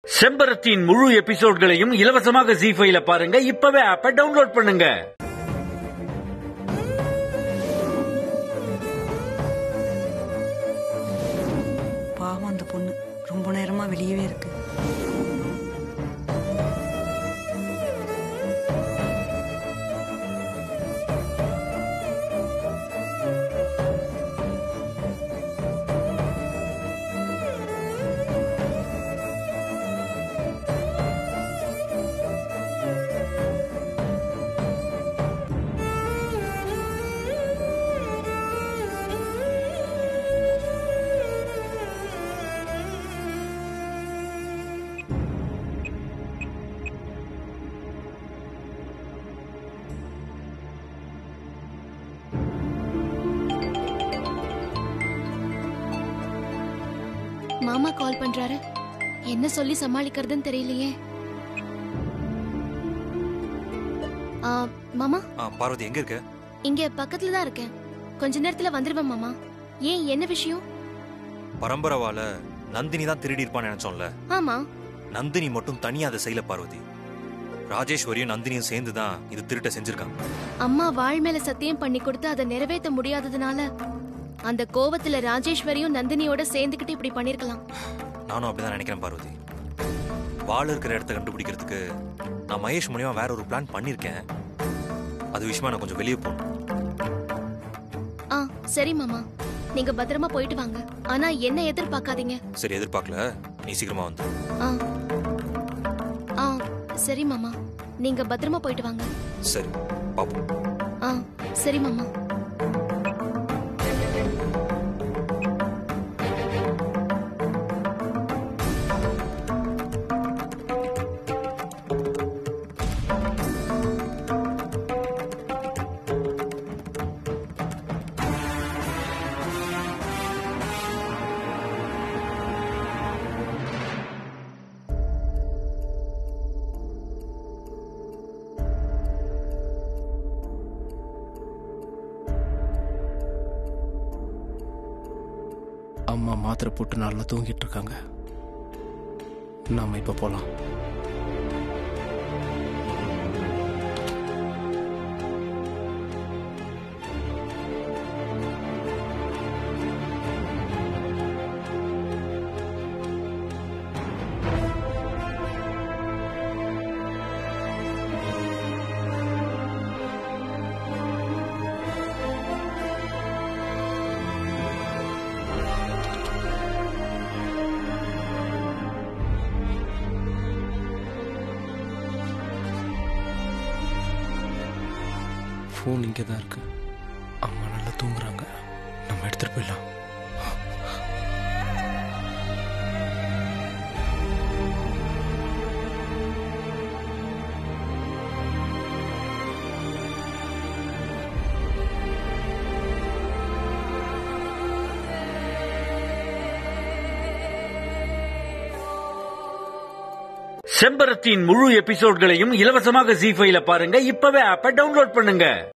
செம்பரத்தின் முழு எபிசோட்களையும் இலவசமாக ஜி ஃபைல பாருங்க இப்பவே ஆப்ப டவுன்லோட் பண்ணுங்க பாவம் அந்த பொண்ணு ரொம்ப நேரமா வெளியவே இருக்கு மாமா கால் பண்றாரு என்ன சொல்லி சமாளிக்கிறதுன்னு தெரியலையே ஆ, மாமா ஆ பார்வதி எங்க இருக்க இங்க பக்கத்துல தான் இருக்கேன் கொஞ்ச நேரத்துல வந்துருவேன் மாமா ஏன் என்ன விஷயம் பரம்பரவால நந்தினி தான் திருடி இருப்பான்னு நினைச்சோம்ல ஆமா நந்தினி மட்டும் தனியா அதை செய்யல பார்வதி ராஜேஸ்வரியும் நந்தினியும் சேர்ந்து தான் இது திருட்ட செஞ்சிருக்காங்க அம்மா வாழ் மேல சத்தியம் பண்ணி கொடுத்து அதை நிறைவேற்ற முடியாததுனால அந்த கோவத்துல ராஜேஸ்வரியும் நந்தினியோட சேர்ந்துக்கிட்டு இப்படி பண்ணிருக்கலாம் நானும் அப்படிதான் நினைக்கிறேன் பார்வதி வாள் இருக்கிற இடத்த கண்டுபிடிக்கிறதுக்கு நான் மகேஷ் மூலியமா வேற ஒரு பிளான் பண்ணிருக்கேன் அது விஷயமா நான் கொஞ்சம் வெளியே போகணும் ஆ சரி மாமா நீங்க பத்திரமா போயிட்டு வாங்க ஆனா என்ன எதிர்பார்க்காதீங்க சரி எதிர்பார்க்கல நீ சீக்கிரமா வந்து ஆ ஆ சரி மாமா நீங்க பத்திரமா போயிட்டு வாங்க சரி பாப்போம் ஆ சரி மாமா அம்மா மாத்திரை போட்டு நல்லா தூங்கிட்டு இருக்காங்க நாம இப்ப போலாம் ஃபோன் இங்கே தான் இருக்கு அம்மா நல்லா தூங்குறாங்க நம்ம எடுத்துட்டு போயிடலாம் செம்பரத்தின் முழு எபிசோட்களையும் இலவசமாக ஜி ஃபைல பாருங்க இப்பவே ஆப்ப டவுன்லோட் பண்ணுங்க